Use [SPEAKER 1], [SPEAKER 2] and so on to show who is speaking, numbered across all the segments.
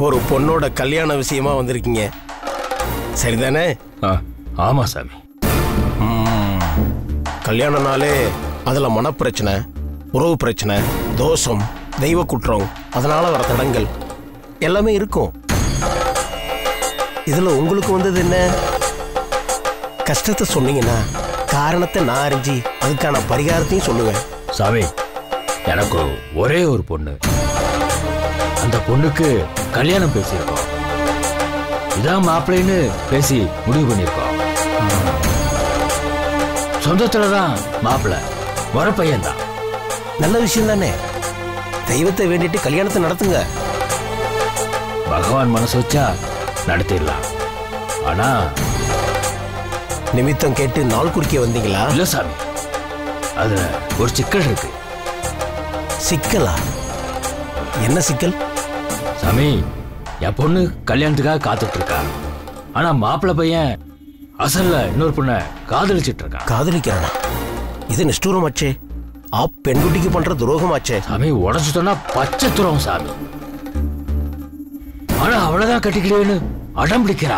[SPEAKER 1] ஒரு பொண்ணோட கல்யாண விஷயமா வந்திருக்கீங்க சரிதானே
[SPEAKER 2] ஆ ஆமா சாமி
[SPEAKER 1] கல்யாணம்னாலே அதுல மனப்பிரச்சனை உறவு பிரச்சனை தோஷம் தெய்வ குற்றம் அதனால வர தடங்கள் எல்லாமே இருக்கும் இதுல உங்களுக்கு வந்தது என்ன கஷ்டத்தை சொன்னீங்கன்னா காரணத்தை நான் அறிஞ்சு அதுக்கான பரிகாரத்தையும் சொல்லுவேன்
[SPEAKER 2] சாமி எனக்கு ஒரே ஒரு பொண்ணு அந்த பொண்ணுக்கு கல்யாணம் பேசியிருக்கோம் இதான் மாப்பிள்ளைன்னு பேசி முடிவு பண்ணியிருக்கோம் சொந்தத்துல தான் மாப்பிள்ளை வர பையன்தான்
[SPEAKER 1] நல்ல விஷயம் தானே தெய்வத்தை வேண்டிட்டு கல்யாணத்தை நடத்துங்க
[SPEAKER 2] பகவான் மனசு வச்சா நடத்திடலாம் ஆனா
[SPEAKER 1] நிமித்தம் கேட்டு நாள் குறிக்க வந்தீங்களா
[SPEAKER 2] இல்ல சாமி அதுல ஒரு சிக்கல் இருக்கு
[SPEAKER 1] சிக்கலா என்ன சிக்கல்
[SPEAKER 2] சாமி என் பொண்ணு கல்யாணத்துக்காக காத்துட்டு இருக்கா ஆனா மாப்பிள்ளை பையன் அசல்ல இன்னொரு பொண்ணை காதலிச்சிட்டு இருக்கான்
[SPEAKER 1] காதலிக்கிறானா இது நிஷ்டூரமாச்சே ஆ பெண்குட்டிக்கு பண்ற துரோகமாச்சே
[SPEAKER 2] சாமி உடச்சு சொன்னா பச்சை துறவும் சாமி ஆனா அவளதான் கட்டிக்கிடுவேன்னு அடம் பிடிக்கிறா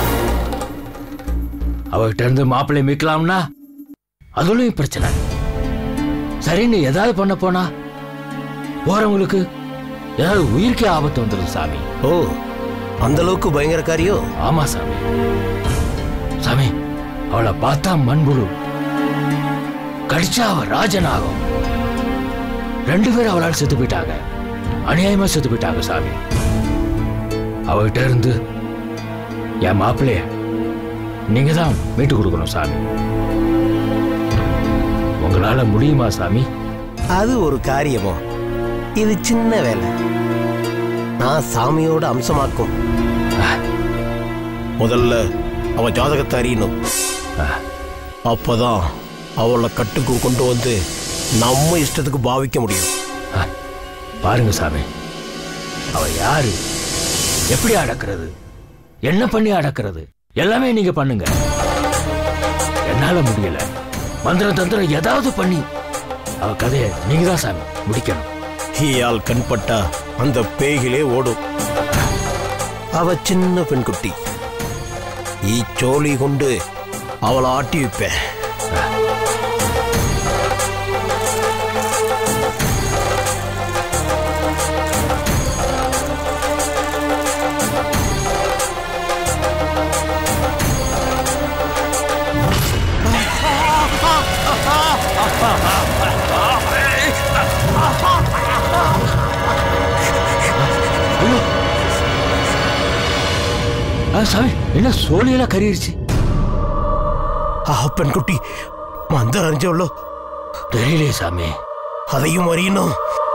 [SPEAKER 2] அவகிட்ட இருந்து மாப்பிள்ளை மீட்கலாம்னா அதுலயும் பிரச்சனை சரின்னு ஏதாவது பண்ண போனா போறவங்களுக்கு ஏதாவது உயிருக்கே ஆபத்து வந்துடும் சாமி
[SPEAKER 1] ஓ அந்த அளவுக்கு பயங்கரக்காரியோ
[SPEAKER 2] ஆமா சாமி சாமி அவளை பார்த்தா மண்புழு கடிச்சா அவ ராஜன் ஆகும் ரெண்டு பேரும் அவளால் செத்து போயிட்டாங்க அநியாயமா செத்து போயிட்டாங்க சாமி அவகிட்ட இருந்து என் மாப்பிள்ளைய நீங்க தான் மீட்டு கொடுக்கணும் சாமி உங்களால முடியுமா சாமி
[SPEAKER 1] அது ஒரு காரியமோ இது சின்ன வேலை நான் சாமியோட அம்சமாக்கும் முதல்ல அவ ஜாதகத்தை அறியணும் அப்பதான் அவளை கட்டுக்கு கொண்டு வந்து நம்ம இஷ்டத்துக்கு பாவிக்க முடியும்
[SPEAKER 2] ஆ, பாருங்க சாமி அவ யாரு எப்படி அடக்கிறது என்ன பண்ணி அடக்கிறது எல்லாமே நீங்க பண்ணுங்க என்னால முடியல மந்திரம் தந்திரம் ஏதாவது பண்ணி அவ கதையை நீங்க தான் சாமி முடிக்கணும்
[SPEAKER 1] ஹீயால் கண்பட்டா அந்த பேய்களே ஓடும் அவ சின்ன பெண்குட்டி ஈ சோழி கொண்டு அவளை ஆட்டி வைப்பேன்
[SPEAKER 2] ஆ, சாமி என்ன சோழியெல்லாம் கறிடுச்சு
[SPEAKER 1] ஆ பெண்குட்டி மந்தர் அறிஞ்சவளோ
[SPEAKER 2] தெரியலையே சாமி
[SPEAKER 1] அதையும் அறியணும்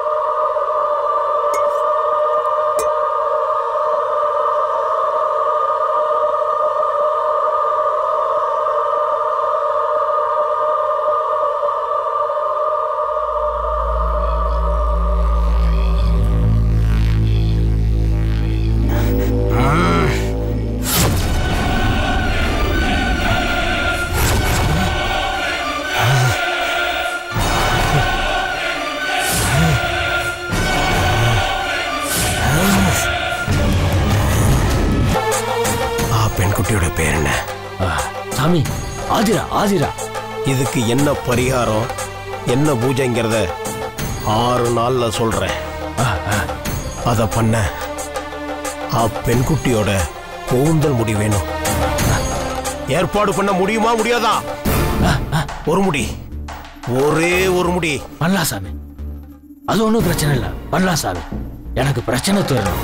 [SPEAKER 1] ஆ பெண்குட்டியோட பேர் என்ன
[SPEAKER 2] ஆ, சாமி ஆதிரா ஆதிரா
[SPEAKER 1] இதுக்கு என்ன பரிகாரம் என்ன பூஜைங்கிறத ஆறு நாள்ல சொல்றேன்
[SPEAKER 2] ஆ, ஆ.
[SPEAKER 1] அத பண்ண ஆ பெண்குட்டியோட கூந்தல் முடி வேணும் ஏற்பாடு பண்ண முடியுமா முடியாதா ஒரு முடி ஒரே ஒரு முடி
[SPEAKER 2] பண்ணலாம் சாமி அது ஒன்றும் பிரச்சனை இல்லை பண்ணலாம் சாமி எனக்கு பிரச்சனை தரணும்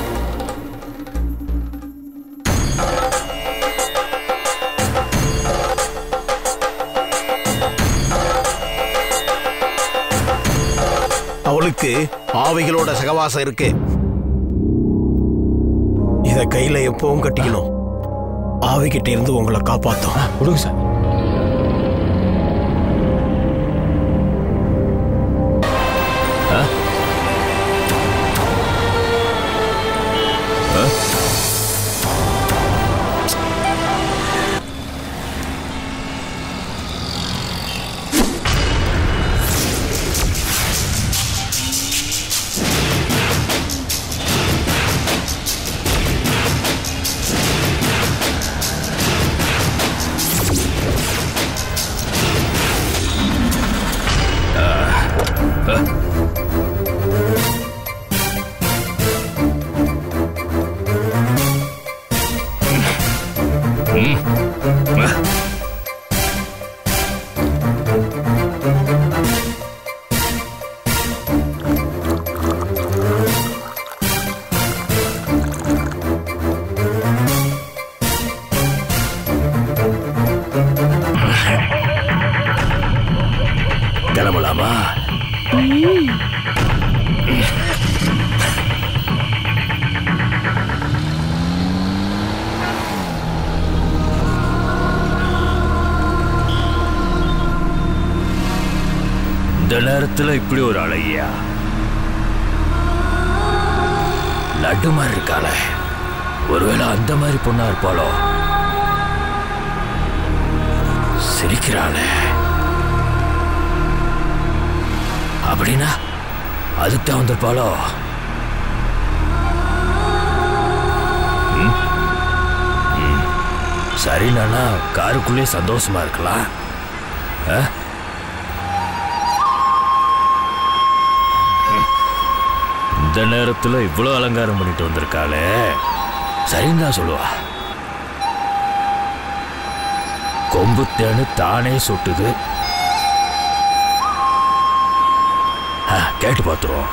[SPEAKER 1] அவளுக்கு ஆவைகளோட சகவாசம் இருக்கு இத கையில எப்பவும் கட்டிக்கணும் ஆவிக்கிட்ட இருந்து உங்களை காப்பாத்தும்
[SPEAKER 2] ஆ, கொடுங்க சாமி ஆ? ஆ? கிளம்பலாமா இந்த நேரத்துல இப்படி ஒரு அழகியா லட்டு மாதிரி இருக்காளே ஒருவேளை அந்த மாதிரி பொண்ணா இருப்பாளோ சிரிக்கிறாளே அப்படின்னா அதுக்கு தான் வந்திருப்பாளோ ம்? ம். சரி நானா காருக்குள்ளே சந்தோஷமா இருக்கலாம் ஆ? ம். இந்த நேரத்துல இவ்வளோ அலங்காரம் பண்ணிட்டு வந்திருக்காளே சரின்னு தான் சொல்லுவா கொம்பு தேனு தானே சொட்டுது ஆ, கேட்டு பார்த்துருவோம்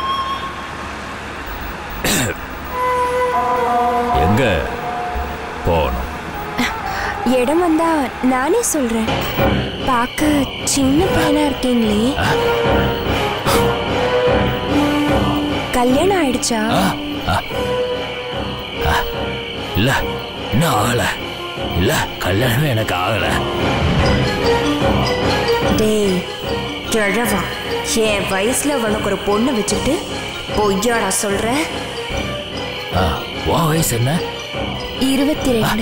[SPEAKER 2] எங்க போகணும்
[SPEAKER 3] இடம் வந்தா நானே சொல்றேன் பார்க்க சின்ன பையனா இருக்கீங்களே கல்யாணம் ஆயிடுச்சா
[SPEAKER 2] ஆ, ஆ. ஆ, இல்ல இன்னும் ஆகல இல்ல கல்யாணமே எனக்கு ஆகல
[SPEAKER 3] டேய் கிழவா என் வயசுல உனக்கு ஒரு பொண்ணு வச்சுக்கிட்டு பொய்யாடா சொல்ற
[SPEAKER 2] ஆ, உன் வயசு என்ன
[SPEAKER 3] இருபத்தி ரெண்டு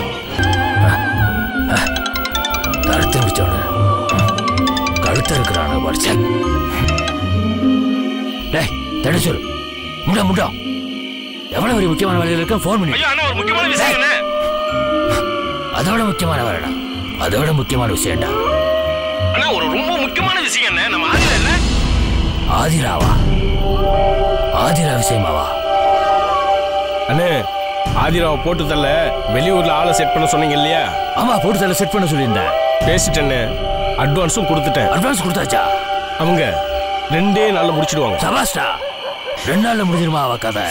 [SPEAKER 2] கழுத்து முடிச்சவன கழுத்து இருக்கிறான வருஷம் டேய் தடை சொல்லு முண்டா முண்டா எவ்வளவு பெரிய முக்கியமான வேலையில் இருக்க ஃபோன் பண்ணி
[SPEAKER 1] ஐயா அண்ணா ஒரு முக்கியமான விஷயம் என்ன
[SPEAKER 2] அதோட முக்கியமான வேலைடா அதோட முக்கியமான விஷயம்டா
[SPEAKER 1] அண்ணா ஒரு ரொம்ப முக்கியமான விஷயம் என்ன நம்ம ஆதில இல்ல
[SPEAKER 2] ஆதிராவா ஆதிரா விஷயமாவா
[SPEAKER 1] அண்ணே ஆதிராவை போட்டு தள்ள வெளியூர்ல ஆளை செட் பண்ண சொன்னீங்க இல்லையா
[SPEAKER 2] ஆமா போட்டு தலை செட் பண்ண சொல்லியிருந்தேன்
[SPEAKER 1] பேசிட்டேன்னு அட்வான்ஸும் கொடுத்துட்டேன்
[SPEAKER 2] அட்வான்ஸ் கொடுத்தாச்சா
[SPEAKER 1] அவங்க ரெண்டே நாள்ல முடிச்சிடுவாங்க
[SPEAKER 2] சபாஸ்டா ரெண்டு நாள்ல முடிஞ்சிருமா அவ கதை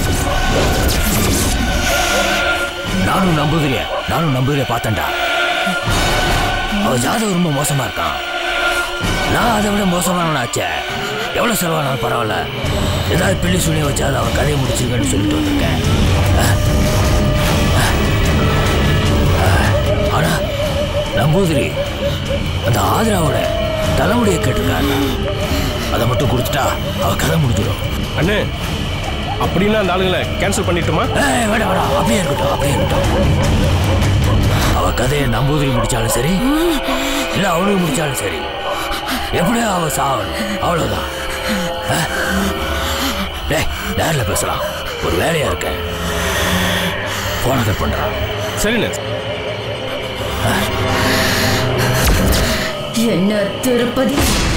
[SPEAKER 2] நானும் நம்புதிரிய நானும் நம்புதிரிய பார்த்தேன்டா அவ ஜாதகம் ரொம்ப மோசமா இருக்கான் நான் அதை விட மோசமானவனாச்சே எவ்வளவு செலவானாலும் பரவாயில்ல ஏதாவது பிள்ளை சுனிய வச்சாது அவன் கதையை முடிச்சிருக்கேன்னு சொல்லிட்டு வந்திருக்கேன் அஹ். அஹ். ஆனா நம்பூதிரி அந்த ஆதிராவோட தலைமுடியை கேட்டிருக்காங்க அதை மட்டும் கொடுத்துட்டா அவ கதை முடிஞ்சிடும்
[SPEAKER 1] அண்ணே அப்படின்னா அந்த ஆளுங்களை கேன்சல் பண்ணிட்டுமா
[SPEAKER 2] ஏய், வேண்டாம் வேண்டாம் அப்படியே இருக்கட்டும் அப்படியே இருக்கட்டும் அவ கதையை நம்பூதிரி முடிச்சாலும் சரி இல்ல அவனுக்கு முடிச்சாலும் சரி எப்படியோ அவ சாவணும் அவ்வளவுதான் அஹ். டேய் நேர்ல பேசலாம் ஒரு வேலையா இருக்க போன கட் பண்றான்
[SPEAKER 1] சரிண்ணே
[SPEAKER 4] என்ன திருப்பதி